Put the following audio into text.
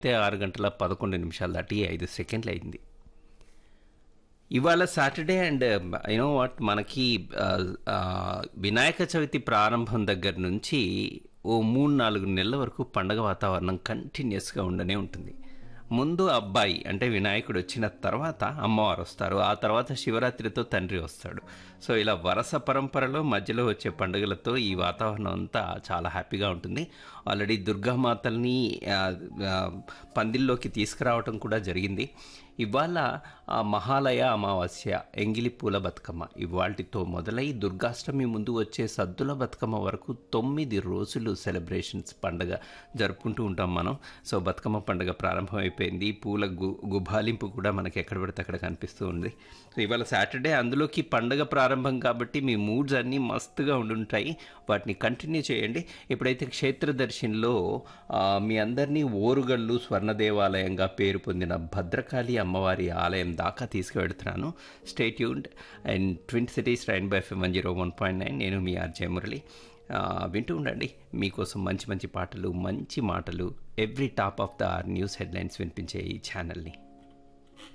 అయితే ఆరు గంటల పదకొండు నిమిషాలు దాటి ఐదు సెకండ్లు అయింది ఇవాళ సాటర్డే అండ్ యూనో వాట్ మనకి ఆ, ఆ, వినాయక చవితి ప్రారంభం దగ్గర నుంచి ఓ మూడు నాలుగు నెలల వరకు పండగ వాతావరణం కంటిన్యూస్గా ఉండనే ఉంటుంది ముందు అబ్బాయి అంటే వినాయకుడు వచ్చిన తర్వాత అమ్మవారు వస్తారు ఆ తర్వాత శివరాత్రితో తండ్రి వస్తాడు సో ఇలా వరస పరంపరలో మధ్యలో వచ్చే పండుగలతో ఈ వాతావరణం అంతా చాలా హ్యాపీగా ఉంటుంది ఆల్రెడీ దుర్గామాతల్ని ఆ, ఆ, పందిల్లోకి తీసుకురావటం కూడా జరిగింది ఇవాళ ఆ మహాలయ అమావాస్య ఎంగిలి పూల బతుకమ్మ ఇవాళతో మొదలై దుర్గాష్టమి ముందు వచ్చే సద్దుల బతుకమ్మ వరకు తొమ్మిది రోజులు సెలబ్రేషన్స్ పండగ జరుపుకుంటూ ఉంటాం మనం సో బతుకమ్మ పండుగ ప్రారంభం అయిపోయింది పూల గు గుబాలింపు కూడా మనకి ఎక్కడ పడితే అక్కడ కనిపిస్తూ ఉంది సో ఇవాళ సాటర్డే అందులోకి పండగ ప్రారంభం కాబట్టి మీ మూడ్స్ అన్నీ మస్తుగా ఉండుంటాయి వాటిని కంటిన్యూ చేయండి ఇప్పుడైతే క్షేత్ర దర్శన్లో ఆ, మీ అందరినీ ఓరుగల్లు స్వర్ణ దేవాలయంగా పేరు పొందిన భద్రకాళి అమ్మవారి ఆలయం దాకా తీసుకువెడుతున్నాను stay tuned and twin cities rainbow FM one zero one point nine నేను మీ ఆర్జే మురళి ఆ, వింటూ ఉండండి మీకోసం మంచి మంచి పాటలు మంచి మాటలు every top of the news headlines వినిపించే ఈ ఛానల్ని